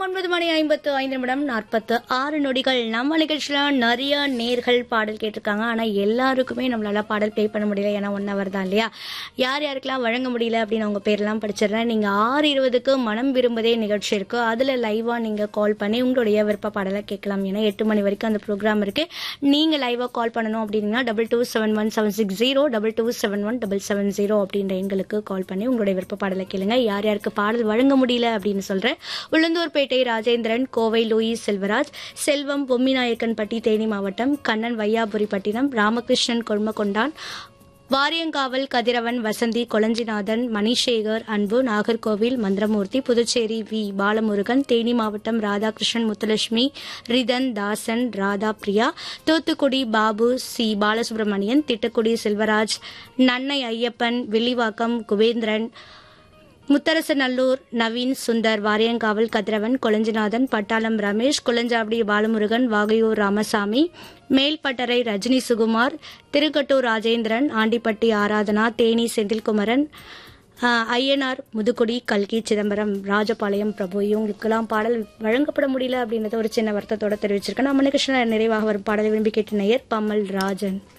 ஒன்பது மணி ஐம்பத்து ஐந்து நிமிடம் நாற்பத்து ஆறு நொடிகள் நம்ம நிகழ்ச்சியில நிறைய நேர்கள் பாடல் கேட்டிருக்காங்க ஆனா எல்லாருக்குமே நம்மளால பாடல் ப்ளே பண்ண முடியல ஏன்னா ஒன் ஹவர் தான் இல்லையா யார் யாருக்கெல்லாம் வழங்க முடியல அப்படின்னு அவங்க பேர்லாம் படிச்சிடுறேன் நீங்க ஆறு இருபதுக்கு மனம் விரும்பதே நிகழ்ச்சி இருக்கு அதுல லைவா நீங்க கால் பண்ணி உங்களுடைய விருப்ப பாடலை கேட்கலாம் ஏன்னா எட்டு மணி வரைக்கும் அந்த ப்ரோக்ராம் இருக்கு நீங்க லைவா கால் பண்ணணும் அப்படின்னா double two seven one seven six zero double two seven one double seven zero அப்படின்ற எங்களுக்கு கால் பண்ணி உங்களுடைய விருப்ப பாடலை கேளுங்க யார் யாருக்கு பாடல் வழங்க முடியல அப்படின்னு சொல்றேன் உளுந்தூர்பேட்டை ராஜேந்திரன் கோவை லூயிஸ் செல்வராஜ் செல்வம் பொம்மிநாயக்கன்பட்டி தேனி மாவட்டம் கண்ணன் வையாபுரிப்பட்டினம் ராமகிருஷ்ணன் கொள்மகொண்டான் வாரியங்காவல் கதிரவன் வசந்தி கொளஞ்சிநாதன் மணிசேகர் அன்பு நாகர்கோவில் மந்திரமூர்த்தி புதுச்சேரி வி பாலமுருகன் தேனி மாவட்டம் ராதாகிருஷ்ணன் முத்துலட்சுமி ரிதன் தாசன் ராதா பிரியா தூத்துக்குடி பாபு சி பாலசுப்ரமணியன் திட்டக்குடி செல்வராஜ் நன்னை ஐயப்பன் வில்லிவாக்கம் குபேந்திரன் முத்தரசநல்லூர் நவீன் சுந்தர் வாரியங்காவல் கதிரவன் கொளஞ்சிநாதன் பட்டாளம் ரமேஷ் குளஞ்சாவடி பாலமுருகன் வாகையூர் ராமசாமி மேல்பட்டறை ரஜினி சுகுமார் திருக்கட்டூர் ராஜேந்திரன் ஆண்டிப்பட்டி ஆராதனா தேனி செந்தில்குமரன் ஆஹ், ஐயனார் முதுகுடி கல்கி சிதம்பரம் ராஜபாளையம் பிரபு இவங்களுக்கெல்லாம் பாடல் வழங்கப்பட முடியல அப்படின்றத ஒரு சின்ன வருத்தத்தோட தெரிவிச்சிருக்கேன் நம்ம நிகழ்ச்சியில் நிறைவாக வரும் பாடலை விரும்பி கேட்ட நேயர் பம்மல் ராஜன்